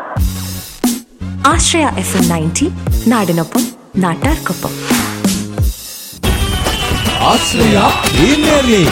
ആശ്രയ F M ninety നാടിനൊപ്പം നാട്ടാർക്കൊപ്പം ആശ്രയ premier league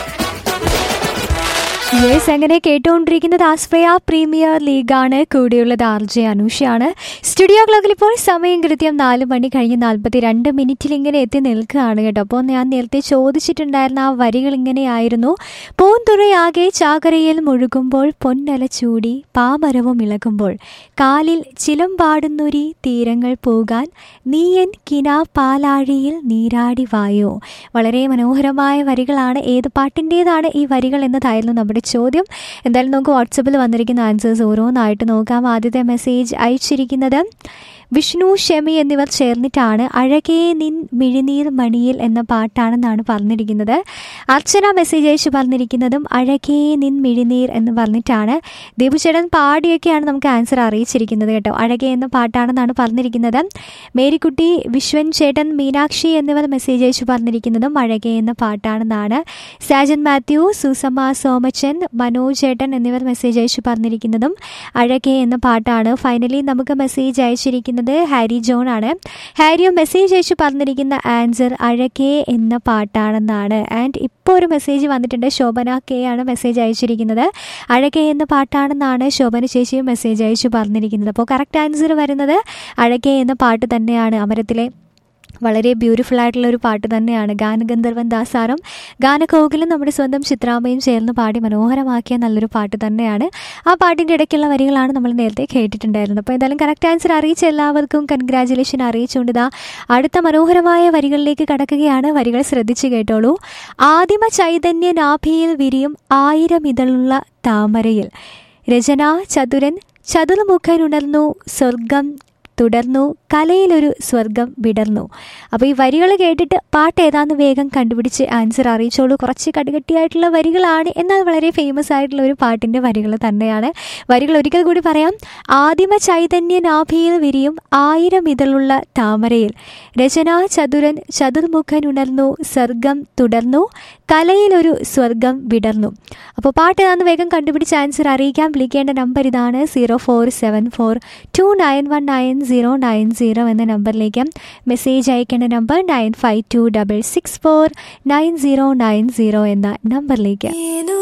yes അങ്ങനെ കേട്ടുകൊണ്ടിരിക്കുന്നത് ആസ്പ്രയ പ്രീമിയർ ലീഗാണ് കൂടിയുള്ളത് ആർ ജെ അനുഷയാണ് സ്റ്റുഡിയോ ക്ലോക്കിൽ ഇപ്പോൾ സമയം കൃത്യം നാല് മണി കഴിഞ്ഞ് നാൽപ്പത്തി രണ്ട് മിനിറ്റിൽ ഇങ്ങനെ എത്തി നിൽക്കുകയാണ് കേട്ടോ അപ്പോൾ ഞാൻ നേരത്തെ ചോദിച്ചിട്ടുണ്ടായിരുന്ന ആ വരികൾ ഇങ്ങനെയായിരുന്നു പൂന്തുറയാകെ ചാകരയിൽ മുഴുകുമ്പോൾ പൊന്നല ചൂടി പാമരവും ഇളകുമ്പോൾ കാലിൽ ചിലം പാടുന്നൊരി തീരങ്ങൾ പോകാൻ നീയൻ കിനാ പാലാഴിയിൽ നീരാടി വായോ വളരെ മനോഹരമായ വരികളാണ് ഏത് പാട്ടിൻ്റേതാണ് ഈ വരികൾ എന്നതായിരുന്നു നമ്മുടെ ചോദ്യം എന്തായാലും നമുക്ക് വാട്സപ്പിൽ വന്നിരിക്കുന്ന ആൻസേഴ്സ് ഓരോന്നായിട്ട് നോക്കാം ആദ്യത്തെ മെസ്സേജ് അയച്ചിരിക്കുന്നത് വിഷ്ണു ഷെമി എന്നിവർ ചേർന്നിട്ടാണ് അഴകേ നിൻ മിഴിനീർ മണിയിൽ എന്ന പാട്ടാണെന്നാണ് പറഞ്ഞിരിക്കുന്നത് അർച്ചന മെസ്സേജ് അയച്ച് പറഞ്ഞിരിക്കുന്നതും അഴകേ നിൻ മിഴിനീർ എന്ന് പറഞ്ഞിട്ടാണ് ദേവുചേട്ടൻ പാടിയൊക്കെയാണ് നമുക്ക് ആൻസർ അറിയിച്ചിരിക്കുന്നത് കേട്ടോ അഴകേ എന്ന പാട്ടാണെന്നാണ് പറഞ്ഞിരിക്കുന്നത് മേരിക്കുട്ടി വിശ്വൻ ചേട്ടൻ മീനാക്ഷി എന്നിവർ മെസ്സേജ് അയച്ച് പറഞ്ഞിരിക്കുന്നതും അഴകേ എന്ന പാട്ടാണെന്നാണ് സാജൻ മാത്യു സുസമ്മ സോമച്ചൻ മനോജ് ചേട്ടൻ എന്നിവർ മെസ്സേജ് അയച്ച് പറഞ്ഞിരിക്കുന്നതും അഴകേ എന്ന പാട്ടാണ് ഫൈനലി നമുക്ക് മെസ്സേജ് അയച്ചിരിക്കുന്നത് ഹാരി ജോൺ ആണ് ഹാരിയോ മെസ്സേജ് അയച്ച് പറഞ്ഞിരിക്കുന്ന ആൻസർ അഴകേ എന്ന പാട്ടാണെന്നാണ് ആൻഡ് ഇപ്പോൾ ഒരു മെസ്സേജ് വന്നിട്ടുണ്ട് ശോഭന കെ ആണ് മെസ്സേജ് അയച്ചിരിക്കുന്നത് അഴകേ എന്ന പാട്ടാണെന്നാണ് ശോഭന ചേച്ചിയും മെസ്സേജ് അയച്ച് പറഞ്ഞിരിക്കുന്നത് അപ്പോൾ കറക്റ്റ് ആൻസർ വരുന്നത് അഴകേ എന്ന പാട്ട് തന്നെയാണ് അമരത്തിലെ വളരെ ബ്യൂട്ടിഫുൾ ആയിട്ടുള്ള ഒരു പാട്ട് തന്നെയാണ് ഗാനഗന്ധർവൻ ദാസാറും ഗാനകോകിലും നമ്മുടെ സ്വന്തം ചിത്രാമ്മയും ചേർന്ന് പാടി മനോഹരമാക്കിയ നല്ലൊരു പാട്ട് തന്നെയാണ് ആ പാട്ടിൻ്റെ ഇടയ്ക്കുള്ള വരികളാണ് നമ്മൾ നേരത്തെ കേട്ടിട്ടുണ്ടായിരുന്നത് അപ്പോൾ എന്തായാലും കറക്റ്റ് ആൻസർ അറിയിച്ച എല്ലാവർക്കും കൺഗ്രാജുലേഷൻ അറിയിച്ചുകൊണ്ട് ഇതാ അടുത്ത മനോഹരമായ വരികളിലേക്ക് കടക്കുകയാണ് വരികൾ ശ്രദ്ധിച്ചു കേട്ടോളൂ ആദിമ ചൈതന്യ നാഭിയിൽ വിരിയും ആയിരം ഇതളുള്ള താമരയിൽ രചന ചതുരൻ ചതുർമുഖനുണർന്നു സ്വർഗം തുടർന്നു കലയിലൊരു സ്വർഗം വിടർന്നു അപ്പോൾ ഈ വരികൾ കേട്ടിട്ട് പാട്ട് ഏതാന്ന് വേഗം കണ്ടുപിടിച്ച് ആൻസർ അറിയിച്ചോളൂ കുറച്ച് കടുകട്ടിയായിട്ടുള്ള വരികളാണ് എന്നാൽ വളരെ ഫേമസ് ആയിട്ടുള്ള ഒരു പാട്ടിൻ്റെ വരികൾ തന്നെയാണ് വരികൾ ഒരിക്കൽ കൂടി പറയാം ആദിമ ചൈതന്യ നാഭിയിൽ വിരിയും ആയിരം ഇതളുള്ള താമരയിൽ രചന ചതുരൻ ചതുർമുഖൻ ഉണർന്നു സ്വർഗം തുടർന്നു കലയിലൊരു സ്വർഗം വിടർന്നു അപ്പോൾ പാട്ട് ഏതാന്ന് വേഗം കണ്ടുപിടിച്ച് ആൻസർ അറിയിക്കാൻ വിളിക്കേണ്ട നമ്പർ ഇതാണ് zero four seven four two nine one nine zero nine zero എന്ന നമ്പറിലേക്ക് മെസ്സേജ് അയക്കേണ്ട number nine five two double six four nine zero nine zero എന്ന നമ്പറിലേക്ക്